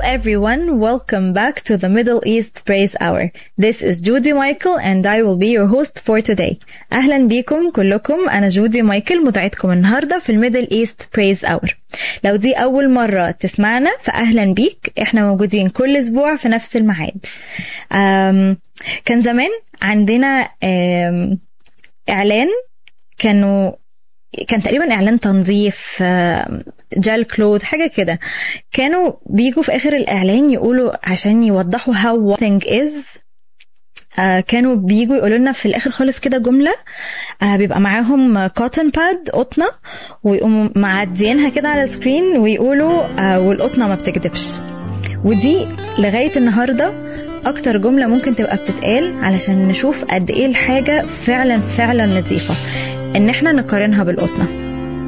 everyone, welcome back to the Middle East Praise Hour. This is Judy Michael and I will be your host for today. أهلا بيكم كلكم أنا جودي مايكل مذيعتكم النهاردة في الميدل ايست برايز اور لو دي أول مرة تسمعنا فأهلا بيك احنا موجودين كل أسبوع في نفس الميعاد أم، كان زمان عندنا أم، إعلان كانوا كان تقريبا اعلان تنظيف آه، جل كلوث حاجه كده كانوا بيجوا في اخر الاعلان يقولوا عشان يوضحوا how one thing is آه، كانوا بيجوا يقولوا لنا في الاخر خالص كده جمله آه، بيبقى معاهم كوتن باد قطنه ويقوموا معديينها كده على سكرين ويقولوا آه، والقطنه ما بتكذبش ودي لغايه النهارده اكتر جمله ممكن تبقى بتتقال علشان نشوف قد ايه الحاجه فعلا فعلا نظيفه ان احنا نقارنها بالقطنه